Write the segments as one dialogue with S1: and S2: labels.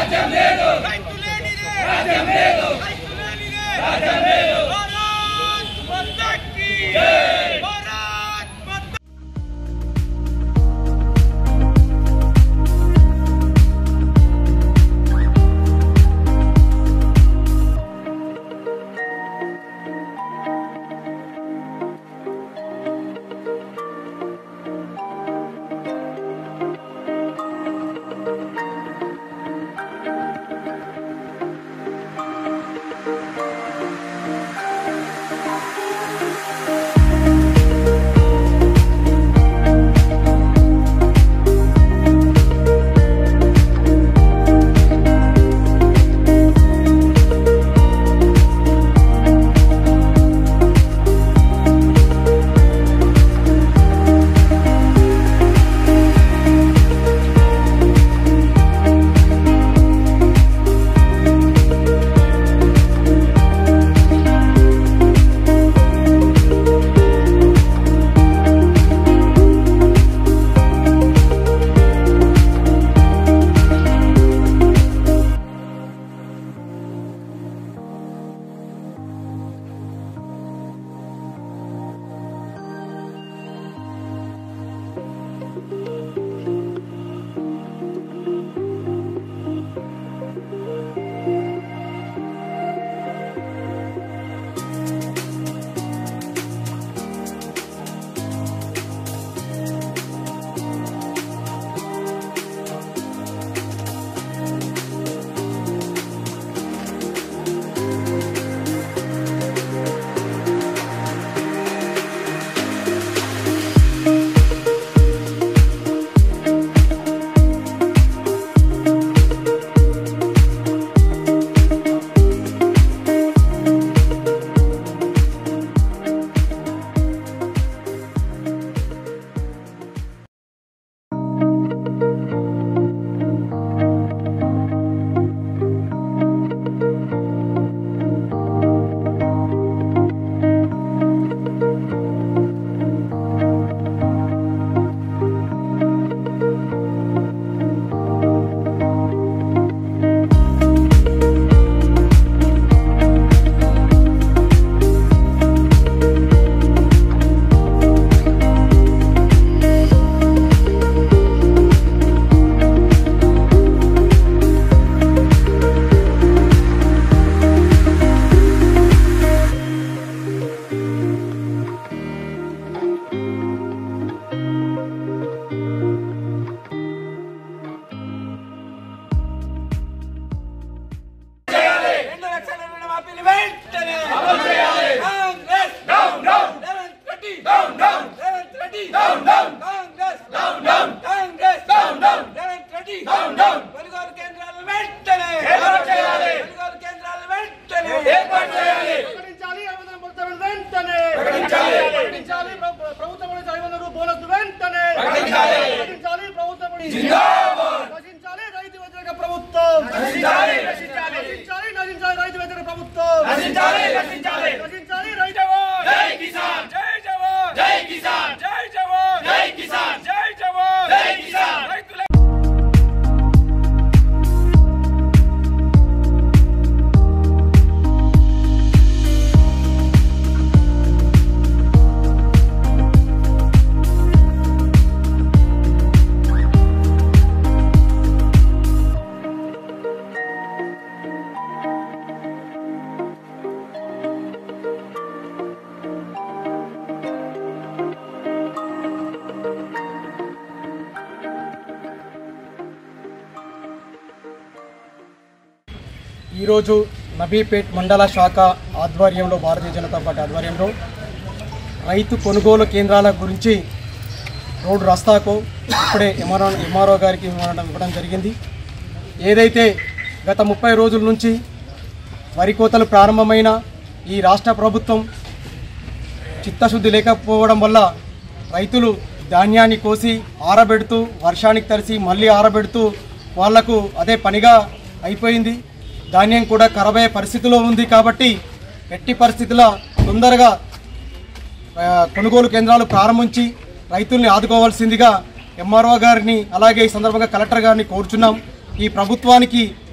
S1: రాజ్యం లేదు రైతు లేనిదే రాజ్యం లేదు రైతు లేనిదే రాజ్యం లేదు భారత్ మాతాకి జై భారత్ మాతా రెండు లక్షల రుణమాఫీలు వెంటనే కాంగ్రెస్ రేవంత్ రెడ్డి రేవంత్ రెడ్డి కాంగ్రెస్ కాంగ్రెస్ రేవంత్ రెడ్డి కొనుగోలు కేంద్రాలు వెంటనే కొనుగోలు కేంద్రాలు వెంటనే
S2: ప్రకటించాలి ఐదు వందల మొత్తం వెంటనే ప్రకటించాలి ప్ర- ప్రభుత్వం నుంచి ఐదు వందల రూపాయల బోనస్ వెంటనే ప్రకటించాలి ప్రభుత్వం నుంచి నశించాలి రైతు వ్యతిరేక ప్రభుత్వం నశించాలి నశించాలి నశించాలి రైతు వ్యతిరేక ప్రభుత్వం
S1: నశించాలి నశించాలి
S2: నశించాలి రైతు
S1: జై కిసాన్ జై జవాన్ జై కిసాన్ జై జవాన్ జై కిసాన్ జై జవాన్ జై కిసాన్ రైతుల
S3: ఈరోజు నబీపేట్ మండల శాఖ ఆధ్వర్యంలో భారతీయ జనతా పార్టీ ఆధ్వర్యంలో రైతు కొనుగోలు కేంద్రాల గురించి రోడ్డు రస్తాకు ఇప్పుడే ఎంఆర్ఓ ఎంఆర్ఓ గారికి ఇవ్వడం ఇవ్వడం జరిగింది ఏదైతే గత ముప్పై రోజుల నుంచి వరి కోతలు ప్రారంభమైన ఈ రాష్ట్ర ప్రభుత్వం చిత్తశుద్ధి లేకపోవడం వల్ల రైతులు ధాన్యాన్ని కోసి ఆరబెడుతూ వర్షానికి తడిసి మళ్ళీ ఆరబెడుతూ వాళ్లకు అదే పనిగా అయిపోయింది ధాన్యం కూడా ఖరాబ్ అయ్యే పరిస్థితిలో ఉంది కాబట్టి ఎట్టి పరిస్థితుల్లో తొందరగా ఆ, కొనుగోలు కేంద్రాలు ప్రారంభించి రైతుల్ని ఆదుకోవాల్సిందిగా ఎంఆర్ఓ గారిని అలాగే ఈ సందర్భంగా కలెక్టర్ గారిని కోరుచున్నాం ఈ ప్రభుత్వానికి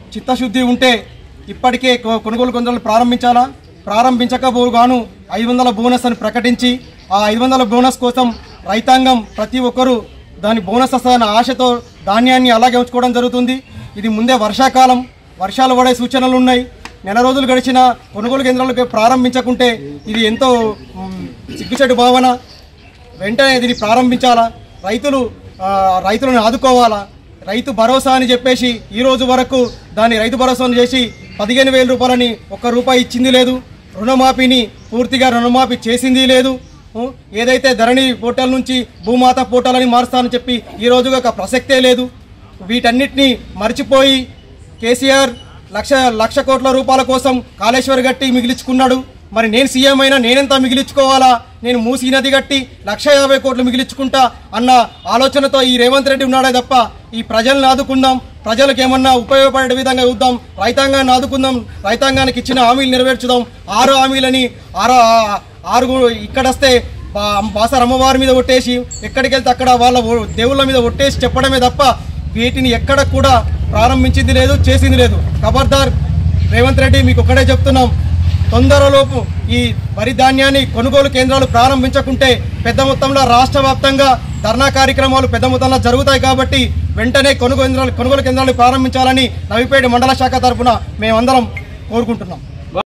S3: చిత్తశుద్ధి ఉంటే ఇప్పటికే కొ- కొనుగోలు కేంద్రాలు ప్రారంభించాలా ప్రారంభించకపోగాను ఐదు వందల బోనస్ అని ప్రకటించి ఆ ఐదు వందల బోనస్ కోసం రైతాంగం ప్రతి ఒక్కరూ దాని బోనస్ వస్తుందన్న ఆశతో ధాన్యాన్ని అలాగే ఉంచుకోవడం జరుగుతుంది ఇది ముందే వర్షాకాలం వర్షాలు పడే సూచనలు ఉన్నాయి నెల రోజులు గడిచిన కొనుగోలు కేంద్రాలకు ప్రారంభించకుంటే ఇది ఎంతో మ్, సిగ్గుచెడు భావన వెంటనే దీన్ని ప్రారంభించాలా రైతులు ఆ, రైతులను ఆదుకోవాలా రైతు భరోసా అని చెప్పేసి ఈ రోజు వరకు దాన్ని రైతు భరోసాను చేసి పదిహేను వేల రూపాయలని ఒక్క రూపాయి ఇచ్చింది లేదు రుణమాఫీని పూర్తిగా రుణమాఫీ చేసింది లేదు ఉ, ఏదైతే ధరణి పోర్టల్ నుంచి భూమాత పోర్టల్ అని మారుస్తానని చెప్పి ఈ రోజుగా ఒక ప్రసక్తే లేదు వీటన్నిటిని మర్చిపోయి కేసీఆర్ లక్ష లక్ష కోట్ల రూపాయల కోసం కాళేశ్వర్ గట్టి మిగిలించుకున్నాడు మరి నేను సీఎం అయినా నేనెంత మిగిలించుకోవాలా నేను మూసీ నది గట్టి లక్ష యాభై కోట్లు మిగిలించుకుంటా అన్న ఆలోచనతో ఈ రేవంత్ రెడ్డి ఉన్నాడే తప్ప ఈ ప్రజల్ని ఆదుకుందాం ప్రజలకు ఏమన్నా ఉపయోగపడే విధంగా చూద్దాం రైతాంగాన్ని ఆదుకుందాం రైతాంగానికి ఇచ్చిన హామీలు నెరవేర్చుదాం ఆరు హామీలని ఆరు ఆరు ఇక్కడొస్తే బా- బాసర అమ్మవారి మీద ఒట్టేసి ఎక్కడికి వెళ్తే అక్కడ వాళ్ళ ఓ- దేవుళ్ళ మీద ఒట్టేసి చెప్పడమే తప్ప వీటిని ఎక్కడ కూడా ప్రారంభించింది లేదు చేసింది లేదు ఖబర్దార్ రేవంత్ రెడ్డి మీకు ఒక్కడే చెప్తున్నాం తొందరలోపు ఈ వరి ధాన్యాన్ని కొనుగోలు కేంద్రాలు ప్రారంభించకుంటే పెద్ద మొత్తంలో రాష్ట్ర వ్యాప్తంగా ధర్నా కార్యక్రమాలు పెద్ద మొత్తంలో జరుగుతాయి కాబట్టి వెంటనే కొనుగోలు కేంద్రాలు కొనుగోలు కేంద్రాలు ప్రారంభించాలని నవిపేట మండల శాఖ తరఫున మేమందరం కోరుకుంటున్నాం